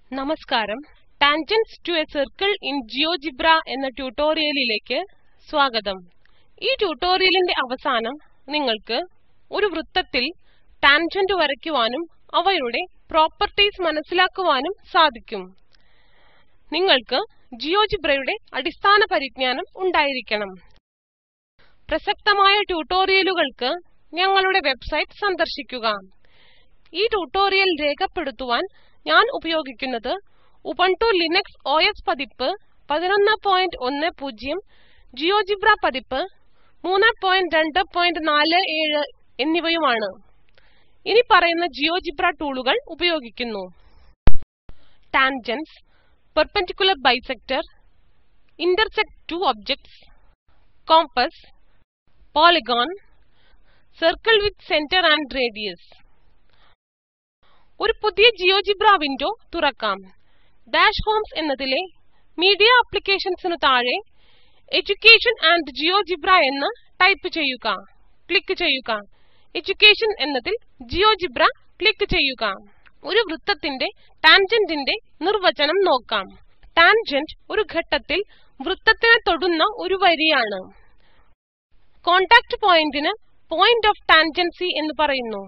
നമസ്കാരം tangents to a circle in GeoGebra എന്ന ട്യൂട്ടോറിയലിലേക്ക് സ്വാഗതം ഈ ട്യൂട്ടോറിയലിന്റെ അവസാനം നിങ്ങൾക്ക് ഒരു വൃത്തത്തിൽ ടാൻജന്റ് വരയ്ക്കുവാനും അവയുടെ പ്രോപ്പർട്ടീസ് മനസ്സിലാക്കുവാനും സാധിക്കും നിങ്ങൾക്ക് ജിയോജിബ്രയുടെ അടിസ്ഥാന പരിജ്ഞാനം ഉണ്ടായിരിക്കണം പ്രസക്തമായ ട്യൂട്ടോറിയലുകൾക്ക് ഞങ്ങളുടെ വെബ്സൈറ്റ് സന്ദർശിക്കുക ഈ ട്യൂട്ടോറിയൽ രേഖപ്പെടുത്തുവാൻ ഞാൻ ഉപയോഗിക്കുന്നത് ഉബുണ്ടു ലിനക്സ് ഒഎസ് പതിപ്പ് 1110 ജിയോജിബ്ര പതിപ്പ് 3.247 എന്നിവയുമാണ് ഇനി പറയുന്ന ജിയോജിബ്ര ടൂളുകൾ ഉപയോഗിക്കുന്നു tangents perpendicular bisector intersect two objects compass polygon circle with centre and radius ഒരു പുതിയ ജിയോജിബ്ര വിൻഡോ തുറക്കാം ഡാഷ് ഹോംസ് എന്നതിലെ മീഡിയ ആപ്ലിക്കേഷൻസിനു താഴെ എഡ്യൂക്കേഷൻ ആൻഡ് ജിയോജിബ്ര എന്ന് ടൈപ്പ് ചെയ്യുക ക്ലിക്ക് ചെയ്യുക എഡ്യൂക്കേഷൻ എന്നതിൽ ജിയോജിബ്ര ക്ലിക്ക് ചെയ്യുക ഒരു വൃത്തത്തിന്റെ ടാൻജന്റിന്റെ നിർവചനം നോക്കാം ടാൻജന്റ് ഒരു ഘട്ടത്തിൽ വൃത്തത്തിനെ തൊടുന്ന ഒരു വരിയാണ് കോണ്ടാക്ട് പോയിന്റിന് പോയിന്റ് ഓഫ് ടാൻജൻസി എന്ന് പറയുന്നു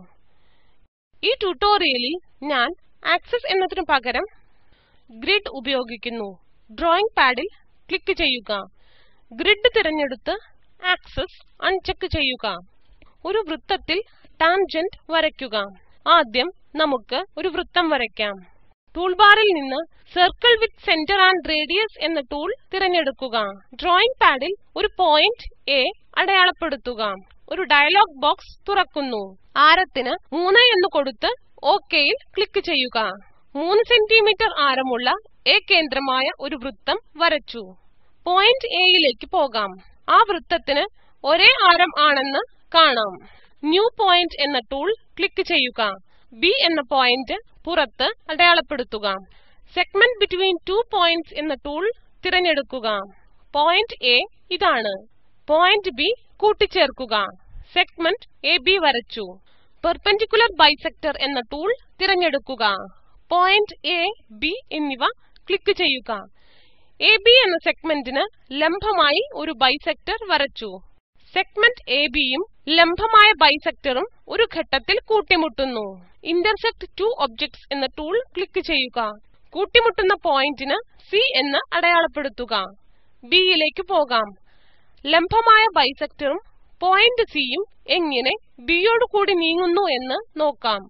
ഈ ട്യൂട്ടോറിയലിൽ ഞാൻ ആക്സസ് എന്നതിനു പകരം ഗ്രിഡ് ഉപയോഗിക്കുന്നു ഡ്രോയിംഗ് പാഡിൽ ക്ലിക്ക് ചെയ്യുക ഗ്രിഡ് തിരഞ്ഞെടുത്ത് ആക്സസ് അൺചെക്ക് ചെയ്യുക ഒരു വൃത്തത്തിൽ ടാൻജന്റ് വരയ്ക്കുക ആദ്യം നമുക്ക് ഒരു വൃത്തം വരയ്ക്കാം ടൂൾബാറിൽ നിന്ന് circle with centre and radius എന്ന ടൂൾ തിരഞ്ഞെടുക്കുക ഡ്രോയിംഗ് പാഡിൽ ഒരു പോയിന്റ് എ അടയാളപ്പെടുത്തുക ഒരു ഡയലോഗ് ബോക്സ് തുറക്കുന്നു ആരത്തിന് 3 എന്ന് കൊടുത്ത് OKയിൽ ക്ലിക്ക് ചെയ്യുക 3 സെന്റിമീറ്റർ ആരമുള്ള A കേന്ദ്രമായ ഒരു വൃത്തം വരച്ചു പോയിന്റ് Aയിലേക്ക് പോകാം ആ വൃത്തത്തിന് ഒരേ ആരം ആണെന്ന് കാണാം ന്യൂ പോയിന്റ് എന്ന ടൂൾ ക്ലിക്ക് ചെയ്യുക B എന്ന പോയിന്റ് പുറത്ത് അടയാളപ്പെടുത്തുക സെഗ്മെന്റ് ബിറ്റ്വീൻ ടു പോയിന്റ്സ് എന്ന ടൂൾ തിരഞ്ഞെടുക്കുക പോയിന്റ് A ഇതാണ് പോയിന്റ് B കൂട്ടിച്ചേർക്കുക സെഗ്മെന്റ് AB വരച്ചു പെർപെൻഡിക്കുലർ ബൈസെക്ടർ എന്ന ടൂൾ തിരഞ്ഞെടുക്കുക പോയിന്റ് A B എന്നിവ ക്ലിക്ക് ചെയ്യുക AB എന്ന സെഗ്മെന്റിന് ലംബമായി ഒരു ബൈസെക്ടർ വരച്ചു സെഗ്മെന്റ് AB യും ലംബമായ ബൈസെക്ടറും ഒരു ഘട്ടത്തിൽ കൂട്ടിമുട്ടുന്നു ഇന്റർസെക്ട് ടു ഒബ്ജക്ട്സ് എന്ന ടൂൾ ക്ലിക്ക് ചെയ്യുക കൂട്ടിമുട്ടുന്ന പോയിന്റിന് C എന്ന് അടയാളപ്പെടുത്തുക B യിലേക്ക് പോകാം ലംബമായ ബൈസെക്ടറും പോയിന്റ് C യും എങ്ങനെ B യോട് കൂടി നീങ്ങുന്നു എന്ന് നോക്കാം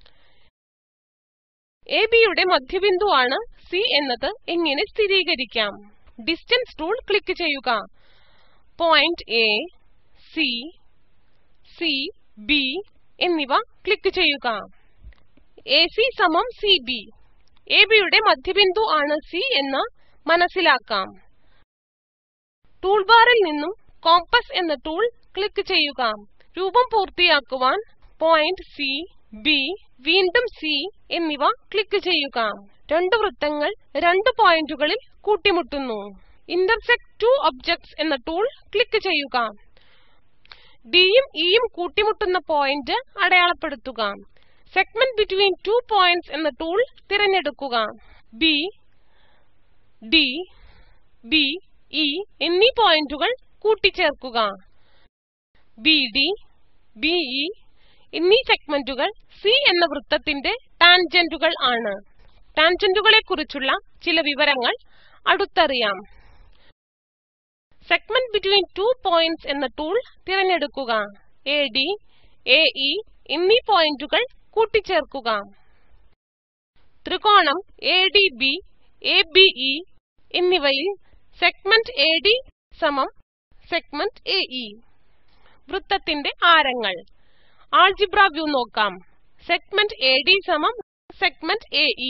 AB യുടെ മധ്യബിന്ദു ആണ് C എന്നത് എങ്ങനെ സ്ഥിരീകരിക്കാം ഡിസ്റ്റൻസ് ടൂൾ ക്ലിക്ക് ചെയ്യുക point A C C B എന്നിവ ക്ലിക്ക് ചെയ്യുക AC സമം CB AB യുടെ മധ്യബിന്ദു ആണ് C എന്ന് മനസ്സിലാക്കാം ടൂൾബാറിൽ നിന്നും കോമ്പസ് എന്ന ടൂൾ ക്ലിക്ക് ചെയ്യുക രൂപം പൂർത്തിയാക്കുവാൻ പോയിന്റ് C B വീണ്ടും C എന്നിവ ക്ലിക്ക് ചെയ്യുക രണ്ട് വൃത്തങ്ങൾ രണ്ട് പോയിന്റുകളിൽ കൂട്ടിമുട്ടുന്നു ഇന്റർസെക്ട് ടു ഒബ്ജക്ട്സ് എന്ന ടൂൾ ക്ലിക്ക് ചെയ്യുക D യും E യും കൂട്ടിമുട്ടുന്ന പോയിന്റ് അടയാളപ്പെടുത്തുക സെഗ്മെന്റ് ബിറ്റ്വീൻ ടു പോയിന്റ്സ് എന്ന ടൂൾ തിരഞ്ഞെടുക്കുക B D B E എന്നീ പോയിന്റുകൾ കൂട്ടിച്ചേർക്കുക BD BE എന്നീ സെഗ്മെന്റുകൾ C എന്ന വൃത്തത്തിന്റെ ടാൻജന്റുകൾ ആണ് ടാൻജന്റുകളെ കുറിച്ചുള്ള ചില വിവരങ്ങൾ അടുത്തറിയാം സെഗ്മെന്റ് ബിറ്റ്വീൻ ടു പോയിന്റ്സ് എന്ന ടൂൾ തിരഞ്ഞെടുക്കുക AD AE എന്നീ പോയിന്റുകൾ കൂട്ടിച്ചേർക്കുക ത്രികോണം ADB ABE എന്നിവയിൽ സെഗ്മെന്റ് AD സമം സെഗ്മെന്റ് AE വൃത്തത്തിന്റെ ആരങ്ങൾ ആൾജിബ്ര വ്യൂ നോക്കാം സെഗ്മെന്റ് AD സമം സെഗ്മെന്റ് AE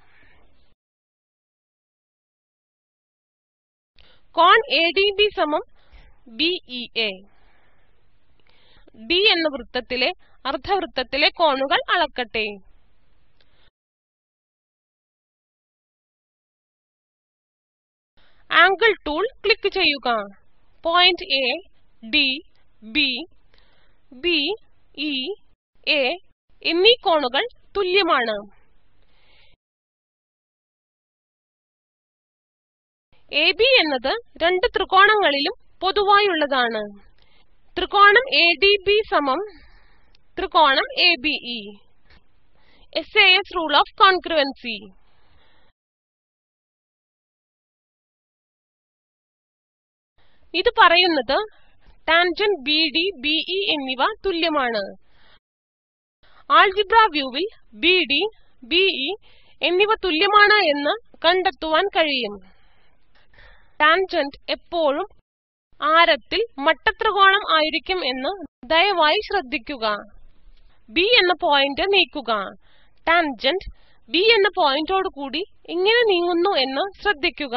കോൺ ADB സമം BEA D എന്ന വൃത്തത്തിലെ അർദ്ധവൃത്തത്തിലെ കോണുകൾ അളക്കട്ടെ ആംഗിൾ ടൂൾ ക്ലിക്ക് ചെയ്യുക point A D B B E A എന്നീ കോണുകൾ തുല്യമാണ് എ ബി എന്നത് രണ്ട് ത്രികോണങ്ങളിലും പൊതുവായുള്ളതാണ് ത്രികോണം എ ഡി ബി സമം ത്രികോണം A B E S A S rule of congruency ഇത് പറയുന്നത് tangent B D B E എന്നിവ തുല്യമാണ് ആൾജിബ്ര വ്യൂവിൽ ബി ഡി ബി ഇ എന്നിവ തുല്യമാണ് എന്ന് കണ്ടെത്തുവാൻ കഴിയും ടാൻജന്റ് എപ്പോഴും ആരത്തിൽ മട്ടത്രികോണം ആയിരിക്കും എന്ന് ദയവായി ശ്രദ്ധിക്കുക ബി എന്ന പോയിന്റ് നീക്കുക ടാൻജന്റ് ബി എന്ന പോയിന്റോട് കൂടി എങ്ങനെ നീങ്ങുന്നു എന്ന് ശ്രദ്ധിക്കുക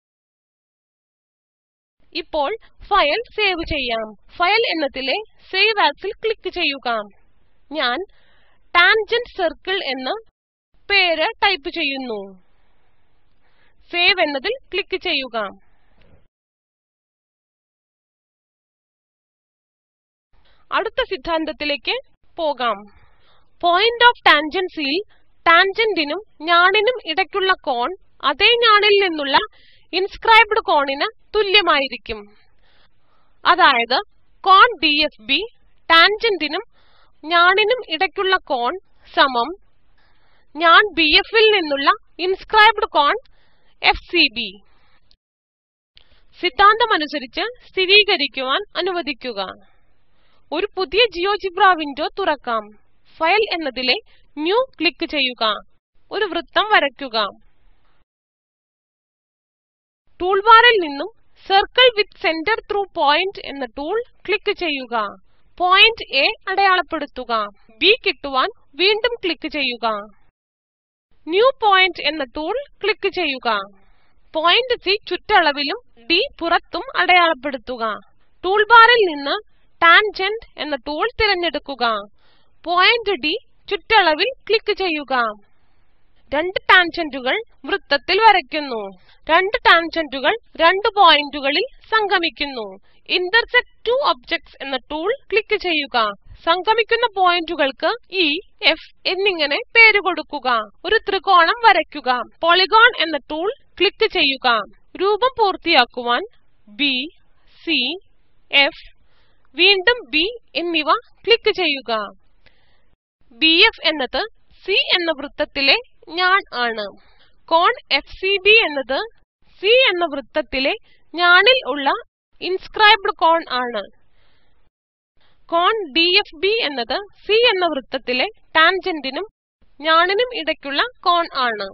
ഇപ്പോൾ ഫയൽ സേവ് ചെയ്യാം ഫയൽ എന്നതിലെ സേവ് ആസിൽ ക്ലിക്ക് ചെയ്യുക ഞാൻ ടാൻജന്റ് സർക്കിൾ എന്ന് പേര് ടൈപ്പ് ചെയ്യുന്നു സേവ് എന്നതിൽ ക്ലിക്ക് ചെയ്യുക അടുത്ത സിദ്ധാന്തത്തിലേക്ക് പോകാം പോയിന്റ് ഓഫ് ടാൻജൻസിയിൽ ടാൻജന്റിനും ഞാണിനും ഇടയ്ക്കുള്ള കോൺ അതേ ഞാണിൽ നിന്നുള്ള ഇൻസ്ക്രൈബ്ഡ് കോണിന് തുല്യമായിരിക്കും അതായത് കോൺ ഡി എഫ് ബി ടാൻജന്റിനും ഞാണിനും ഇടയ്ക്കുള്ള കോൺ സമം ഞാൻ ബി എഫിൽ നിന്നുള്ള ഇൻസ്ക്രൈബ്ഡ് കോൺ എഫ് സി ബി സിദ്ധാന്തമനുസരിച്ച് സ്ഥിരീകരിക്കുവാൻ അനുവദിക്കുക ഒരു പുതിയ ജിയോജിബ്ര വിൻഡോ തുറക്കാം ഫയൽ എന്നതിലെ ന്യൂ ക്ലിക്ക് ചെയ്യുക ഒരു വൃത്തം വരയ്ക്കുക ടൂൾബാറിൽ നിന്നും circle with centre through point എന്ന ടൂൾ ക്ലിക്ക് ചെയ്യുക പോയിന്റ് എ അടയാളപ്പെടുത്തുക ബി കിട്ടുവാൻ വീണ്ടും ക്ലിക്ക് ചെയ്യുക ന്യൂ പോയിന്റ് എന്ന ടൂൾ ക്ലിക്ക് ചെയ്യുക പോയിന്റ് സി ചുറ്റളവിലും ഡി പുറത്തും അടയാളപ്പെടുത്തുക ടൂൾബാറിൽ നിന്ന് ടാൻജന്റ് എന്ന ടൂൾ തിരഞ്ഞെടുക്കുക പോയിന്റ് ഡി ചുറ്റളവിൽ ക്ലിക്ക് ചെയ്യുക രണ്ട് ടാൻജന്റുകൾ വൃത്തത്തിൽ വരയ്ക്കുന്നു രണ്ട് ടാൻജന്റുകൾ രണ്ട് പോയിന്റുകളിൽ സംഗമിക്കുന്നു ഇന്റർസെക്ട് ടു ഒബ്ജക്ട്സ് എന്ന ടൂൾ ക്ലിക്ക് ചെയ്യുക സംഗമിക്കുന്ന പോയിന്റുകൾക്ക് ഇ എഫ് എന്നിങ്ങനെ പേര് കൊടുക്കുക ഒരു ത്രികോണം വരയ്ക്കുക പോളിഗോൺ എന്ന ടൂൾ ക്ലിക്ക് ചെയ്യുക രൂപം പൂർത്തിയാക്കുവാൻ ബി സി എഫ് വീണ്ടും ബി എന്നിവ ക്ലിക്ക് ചെയ്യുക ബി എഫ് എന്നത് സി എന്ന വൃത്തത്തിലെ ഞാൻ ആണ് കോൺ എഫ് സി ബി എന്നത് സി എന്ന വൃത്തത്തിലെ ഞാണിൽ ഉള്ള ഇൻസ്ക്രൈബ്ഡ് കോൺ ആണ് കോൺ ഡി എഫ് ബി എന്നത് സി എന്ന വൃത്തത്തിലെ ടാൻജന്റിനും ഞാണിനും ഇടയ്ക്കുള്ള കോൺ ആണ്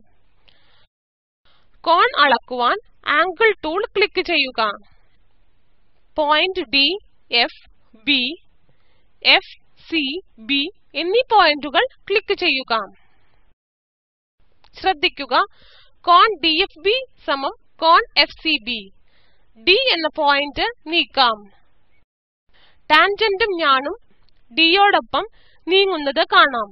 കോൺ അളക്കുവാൻ ആംഗിൾ ടൂൾ ക്ലിക്ക് ചെയ്യുക point D F B F C B എന്നീ പോയിന്റുകൾ ക്ലിക്ക് ചെയ്യുക ശ്രദ്ധിക്കുക കോൺ ഡി എഫ് ബി സമം കോൺ എഫ് സി ബി ഡി എന്ന പോയിന്റ് നീക്കാം ടാൻജന്റും ഞാണും ഡിയോടൊപ്പം നീങ്ങുന്നത് കാണാം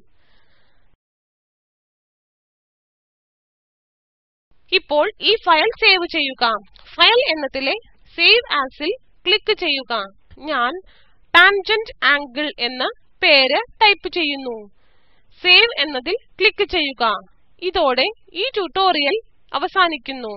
ഇപ്പോൾ ഈ ഫയൽ സേവ് ചെയ്യുക ഫയൽ എന്നതിലെ സേവ് ആസിൽ ക്ലിക്ക് ചെയ്യുക ഞാൻ ടാൻജന്റ് ആംഗിൾ എന്ന പേര് ടൈപ്പ് ചെയ്യുന്നു സേവ് എന്നതിൽ ക്ലിക്ക് ചെയ്യുക ഇതോടെ ഈ ട്യൂട്ടോറിയൽ അവസാനിക്കുന്നു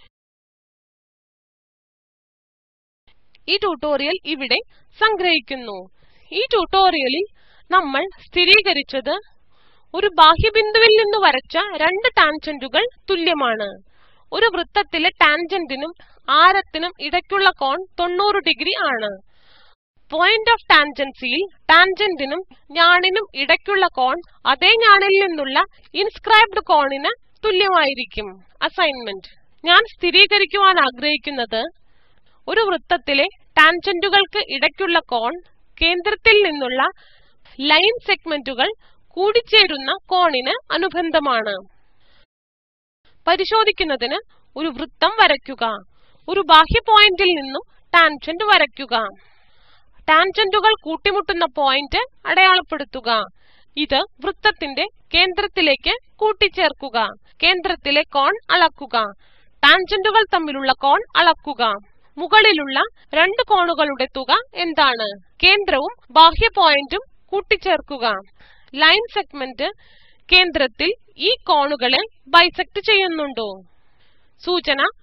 ഈ ട്യൂട്ടോറിയൽ ഇവിടെ സംഗ്രഹിക്കുന്നു ഈ ട്യൂട്ടോറിയലിൽ നമ്മൾ സ്ഥിരീകരിച്ചത് ഒരു ബാഹ്യബിന്ദുവിൽ നിന്ന് വരച്ച രണ്ട് ടാൻജന്റുകൾ തുല്യമാണ് ഒരു വൃത്തത്തിലെ ടാൻജന്റിനും ആരത്തിനും ഇടയ്ക്കുള്ള കോൺ 90 ഡിഗ്രി ആണ് പോയിന്റ് ഓഫ് ടാൻജൻസിയിൽ ടാൻജന്റിനും ഞാണിനും ഇടയ്ക്കുള്ള കോൺ അതേ ഞാണിൽ നിന്നുള്ള ഇൻസ്ക്രൈബ്ഡ് കോണിന് തുല്യമായിരിക്കും അസൈൻമെന്റ് ഞാൻ സ്ഥിരീകരിക്കുവാൻ ആഗ്രഹിക്കുന്നത് ഒരു വൃത്തത്തിലെ ടാൻജന്റുകൾക്ക് ഇടയ്ക്കുള്ള കോൺ കേന്ദ്രത്തിൽ നിന്നുള്ള ലൈൻ സെഗ്മെന്റുകൾ കൂടിച്ചേരുന്ന കോണിന് അനുബന്ധമാണ് പരിശോധിക്കുന്നതിന് ഒരു വൃത്തം വരയ്ക്കുക ഒരു ബാഹ്യ പോയിന്റിൽ നിന്നും ടാൻജന്റ് വരയ്ക്കുക ടാൻജന്റുകൾ കൂട്ടിമുട്ടുന്ന പോയിന്റ് അടയാളപ്പെടുത്തുക ഇത് വൃത്തത്തിന്റെ കേന്ദ്രത്തിലേക്ക് കൂട്ടിച്ചേർക്കുക കേന്ദ്രത്തിലെ കോൺ അളക്കുക ടാൻജന്റുകൾ തമ്മിലുള്ള കോൺ അളക്കുക മുകളിലുള്ള രണ്ട് കോണുകളുടെ തുക എന്താണ് കേന്ദ്രവും ബാഹ്യ പോയിന്റും കൂട്ടിച്ചേർക്കുക ലൈൻ സെഗ്മെന്റ് കേന്ദ്രത്തിൽ ഈ കോണുകളെ ബൈസെക്ട് ചെയ്യുന്നുണ്ടോ സൂചന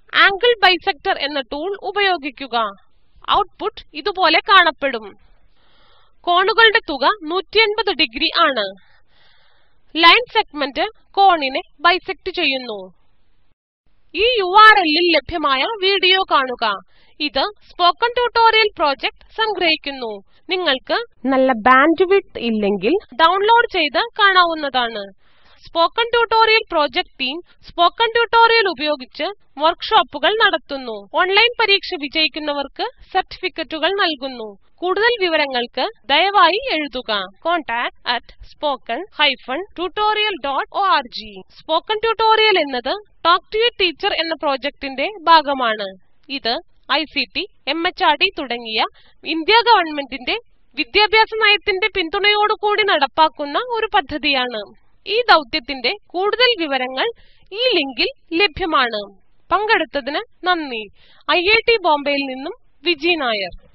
ആംഗിൾ ബൈസെക്ടർ എന്ന ടൂൾ ഉപയോഗിക്കുക ഔട്ട്പുട്ട് ഇതുപോലെ കാണപ്പെടും കോണുകളുടെ തുക 180 ഡിഗ്രി ആണ് ലൈൻ സെഗ്മെന്റ് കോണിനെ ബൈസെക്ട് ചെയ്യുന്നു ഈ URL ൽ ലഭ്യമായ വീഡിയോ കാണുക ഇത് സ്പോക്കൺ ട്യൂട്ടോറിയൽ പ്രോജക്റ്റ് സംഗ്രഹിക്കുന്നു നിങ്ങൾക്ക് നല്ല ബാൻഡ് വിഡ്ത്ത് ഇല്ലെങ്കിൽ ഡൗൺലോഡ് ചെയ്ത് കാണാവുന്നതാണ് spoken tutorial project team spoken tutorial ഉപയോഗിച്ച് വർക്ക്ഷോപ്പുകൾ നടത്തുന്നു ഓൺലൈൻ പരീക്ഷ വിജയിക്കുന്നവർക്ക് സർട്ടിഫിക്കറ്റുകൾ നൽകുന്നു കൂടുതൽ വിവരങ്ങൾക്ക് ദയവായി എഴുതുക contact@spoken tutorial.org സ്പോക്കൺ ട്യൂട്ടോറിയൽ എന്നത് ടോക്ക് ടു എ ടീച്ചർ എന്ന പ്രോജക്റ്റിന്റെ ഭാഗമാണ് ഇത് ഐസിടി എംഎച്ച്ആർഡി തുടങ്ങിയ ഇന്ത്യ ഗവൺമെന്റിന്റെ വിദ്യാഭ്യാസ നയത്തിന്റെ പിന്തുണയോടുകൂടി നടപ്പാക്കുന്ന ഒരു പദ്ധതിയാണ് ഈ ദൗത്യത്തിന്റെ കൂടുതൽ വിവരങ്ങൾ ഈ ലിങ്കിൽ ലഭ്യമാണ് പങ്കെടുത്തതിന് നന്ദി ഐഐടി ബോംബെയിൽ നിന്നും വിജി നായർ